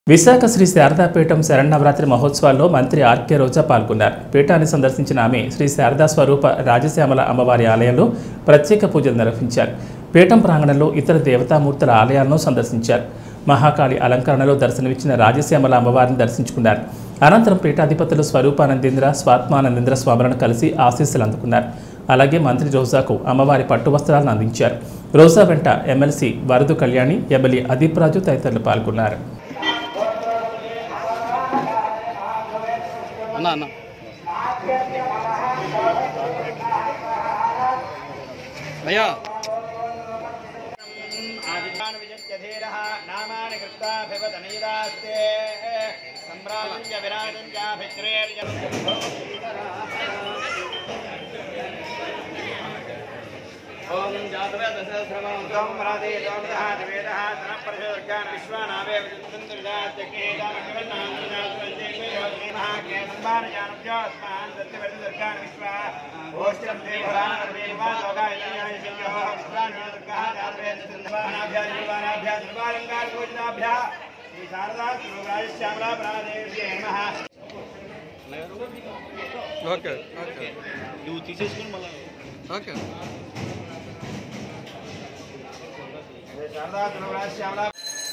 విశాఖ శ్రీ శారదాపీఠం శరణవరాత్రి మహోత్సవాల్లో మంత్రి ఆర్కే రోజా పాల్గొన్నారు పీఠాన్ని సందర్శించిన ఆమె శ్రీ శారదా స్వరూప రాజశ్యామల అమ్మవారి ఆలయంలో ప్రత్యేక పూజలు నిర్వహించారు పీఠం ప్రాంగణంలో ఇతర దేవతామూర్తుల ఆలయాలను సందర్శించారు మహాకాళి అలంకరణలో దర్శనమిచ్చిన రాజశ్యామల అమ్మవారిని దర్శించుకున్నారు అనంతరం పీఠాధిపతులు స్వరూపానందేంద్ర స్వాత్మానందేంద్ర స్వాములను కలిసి ఆశీస్సులు అందుకున్నారు అలాగే మంత్రి రోజాకు అమ్మవారి పట్టు వస్త్రాలను అందించారు రోజా వెంట ఎమ్మెల్సీ వరదు కళ్యాణి ఎమ్మెల్యే అదీప్ రాజు తదితరులు పాల్గొన్నారు అన్న అన్న అయ్యా ఆదిత్యాన్ విజత్యధీరः నామాని కృష్టాభివదనీరాస్తే సంభ్రాజంచ విరాజంచ భిక్రేర్య ఓం జాతవేదసహస్రమం రాధే దోమదః దివేదః తనఃపరిశోర్గాన్ విశ్వానావే విజృంభిదాత్యకేదానకవన్నాన్నాశ్వరంజేమహాకేతంబానజానభ్యోస్మాన్ సత్యవర్ధదుర్గాన్ విశ్వా ఓష్టం దేవరానదేవాదోగాయజ్ఞాయ విశ్వాన్ దుర్గాः జాతవేదసందర్భానాభ్యాదిర్వానాభ్యాదిర్వాలంకారగోచరాభ్యः శ్రీ శారదా శ్రీరాజశ్యామలా ప్రాణదేవ్యే నమః ఓకే ఓకే నువ్వు తీసేసుకుని మళ్ళీ ఓకే శారదా శ్రీరాజశ్యామలా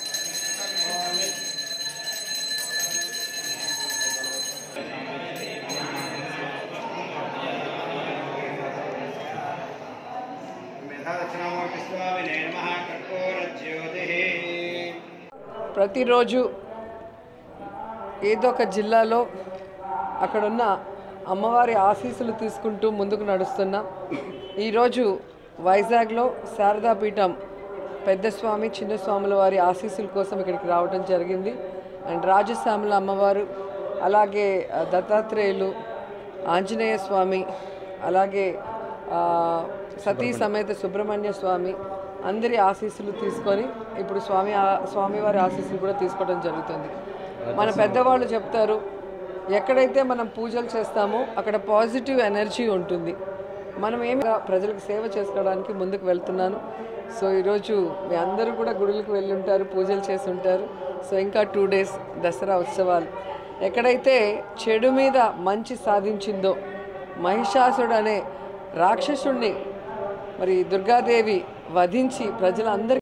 మేధాదక్షిణామూర్తి స్వామినే నమః కర్పూరజ్యోతిః ప్రతిరోజు ఏదో ఒక జిల్లాలో అక్కడున్న అమ్మవారి ఆశీస్సులు తీసుకుంటూ ముందుకు నడుస్తున్నాం ఈరోజు వైజాగ్లో శారదాపీఠం పెద్ద స్వామి చిన్న స్వాముల వారి ఆశీస్సుల కోసం ఇక్కడికి రావడం జరిగింది అండ్ రాజశ్యామల అమ్మవారు అలాగే ఆ, దత్తాత్రేయులు ఆంజనేయ స్వామి అలాగే ఆ, సతీ సమేత సుబ్రహ్మణ్య స్వామి అందరి ఆశీస్సులు తీసుకొని ఇప్పుడు స్వామి ఆ- స్వామివారి ఆశీస్సులు కూడా తీసుకోవడం జరుగుతుంది మన పెద్దవాళ్ళు చెప్తారు ఎక్కడైతే మనం పూజలు చేస్తామో అక్కడ పాజిటివ్ ఎనర్జీ ఉంటుంది మనం ఏమి ప్రజలకు సేవ చేసుకోవడానికి ముందుకు వెళ్తున్నాను సో ఈరోజు మీ అందరూ కూడా గుడులకు వెళ్ళి ఉంటారు పూజలు చేసి ఉంటారు సో ఇంకా టూ డేస్ దసరా ఉత్సవాలు ఎక్కడైతే చెడు మీద మంచి సాధించిందో మహిషాసుడు అనే రాక్షసుణ్ణి మరి దుర్గాదేవి వధించి ప్రజలందరికీ